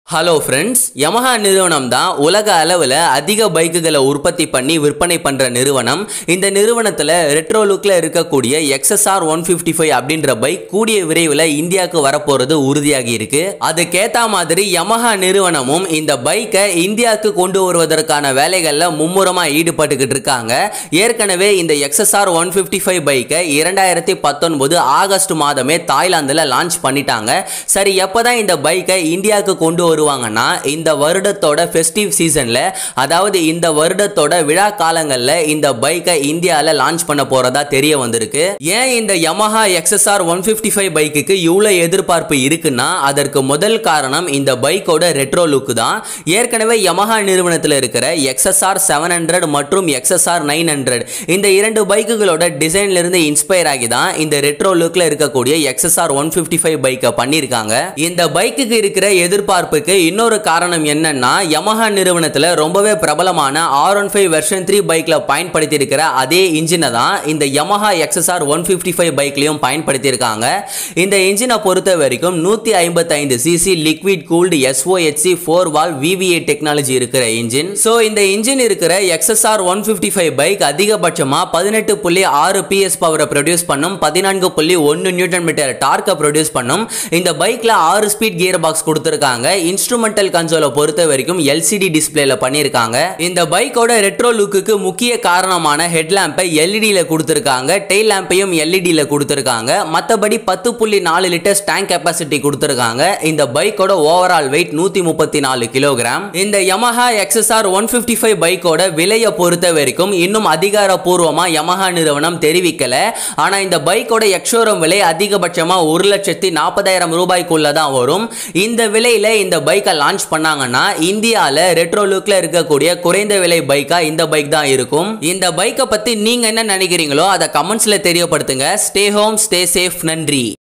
hello friends Yamaha நிறுவனம் தான் உலக அளவில் அதிக பைக்குகளை உற்பத்தி பண்ணி விற்பனை பண்ணுற நிறுவனம் இந்த நிறுவனத்தில் ரெட்ரோ லுக்கில் இருக்கக்கூடிய எக்ஸ்எஸ்ஆர் ஒன் ஃபிஃப்டி ஃபைவ் அப்படின்ற பைக் கூடிய விரைவில் இந்தியாவுக்கு வரப்போகிறது உறுதியாகி இருக்கு அதுக்கேற்ற மாதிரி Yamaha நிறுவனமும் இந்த பைக்கை இந்தியாவுக்கு கொண்டு வருவதற்கான வேலைகளில் மும்முரமாக ஈடுபட்டுக்கிட்டு இருக்காங்க ஏற்கனவே இந்த எக்ஸ்எஸ்ஆர் ஒன் ஃபிஃப்டி ஃபைவ் பைக்கை இரண்டாயிரத்தி பத்தொன்பது ஆகஸ்ட் மாதமே தாய்லாந்தில் லான்ச் பண்ணிட்டாங்க சரி எப்போதான் இந்த பைக்கை இந்தியாவுக்கு கொண்டு வருவாங்கன்னா இந்த வருடத்தோட ஃபெஸ்டிவ் சீசனில் அதாவது இந்த வருடத்தோட விழா காலங்களில் இந்த பைக்கை இந்தியாவில் லான்ச் பண்ண போகிறதா தெரிய வந்திருக்கு ஏன் இந்த Yamaha XSR one fifty five பைக்குக்கு இவ்வளோ எதிர்பார்ப்பு இருக்குன்னா அதற்கு முதல் காரணம் இந்த பைக்கோட ரெட்ரோ லுக் தான் ஏற்கனவே Yamaha நிறுவனத்தில் இருக்கிற XSR செவன் ஹண்ட்ரட் மற்றும் XSR நைன் ஹண்ட்ரட் இந்த இரண்டு பைக்குகளோட டிசைன்ல இருந்து இன்ஸ்பயர் ஆகி தான் இந்த ரெட்ரோ லுக்ல இருக்கக்கூடிய XSR ஒன் ஃபிஃப்டி ஃபைவ் பைக்கை பண்ணியிருக்காங்க இந்த பைக்குக்கு இருக்கிற எதிர்பார்ப்புக்கு இன்னொரு காரணம் என்னன்னா Yamaha நிறுவனத்தில் ரொம்பவே பிரபலமான R one five version three பைக்ல பயன்படுத்தி இருக்கிற அதே இன்ஜினை தான் இந்த Yamaha XSR ஒன் ஃபிஃப்டி ஃபைவ் பைக்லையும் பயன்படுத்தியிருக்காங்க இந்த இன்ஜினை பொறுத்த வரைக்கும் நூற்றி ஐம்பத்தைந்து CC liquid cooled SOHC four valve VVA technology இருக்கிற இன்ஜின் ஸோ இந்த இன்ஜின் இருக்கிற XSR one fifty five bike அதிகபட்சமாக பதினெட்டு புள்ளி ஆறு பிஎஸ் பவரை ப்ரொடியூஸ் பண்ணும் பதினான்கு புள்ளி ஒன்று நியூட்டன் மீட்டர் டார்க்கை ப்ரொடியூஸ் பண்ணும் இந்த பைக்கில் ஆறு ஸ்பீட் கியர் பாக்ஸ் கொடுத்துருக்காங்க இன்ஸ்ட்ருமெண்டல் கன்சோலை பொறுத்த வரைக்கும் எல்சிடி டிஸ்பிளேல பண்ணியிருக்காங்க இந்த பைக்கோட ரெட்ரோ லுக்குக்கு முக்கிய காரணமான ஹெட்லாம்பை எல்இடியில் கொடுத்துருக்காங்க டெய்ல் லேம்பையும் எல்இடியில் கொடுத்துருக்காங்க மற்றபடி பத்து புள்ளி நாலு லிட்டர்ஸ் டேங்க் கெப்பாசிட்டி கொடுத்துருக்காங்க இந்த பைக்கோட ஓவரால் வெயிட் நூற்றி முப்பத்தி நாலு கிலோகிராம் இந்த Yamaha XSR one fifty five பைக்கோட விலையை பொறுத்த வரைக்கும் இன்னும் அதிகாரப்பூர்வமாக Yamaha நிறுவனம் தெரிவிக்கல ஆனால் இந்த பைக்கோட எக்ஷோரம் விலை அதிகபட்சமாக ஒரு லட்சத்தி நாற்பதாயிரம் ரூபாய்க்குள்ள தான் வரும் இந்த விலையில் இந்த பைக்கை லான்ச் பண்ணாங்கன்னா இந்தியாவில் ரெட்ரோ லுக்கில் இருக்கக்கூடிய குறைந்த விலை பைக்காக இந்த பைக் தான் இருக்கும் இந்த பைக்கை பற்றி நீங்கள் என்ன நினைக்கிறீங்களோ அதை கமெண்ட்ஸில் தெரியப்படுத்துங்க ஸ்டே ஹோம் ஸ்டே சேஃப் நன்றி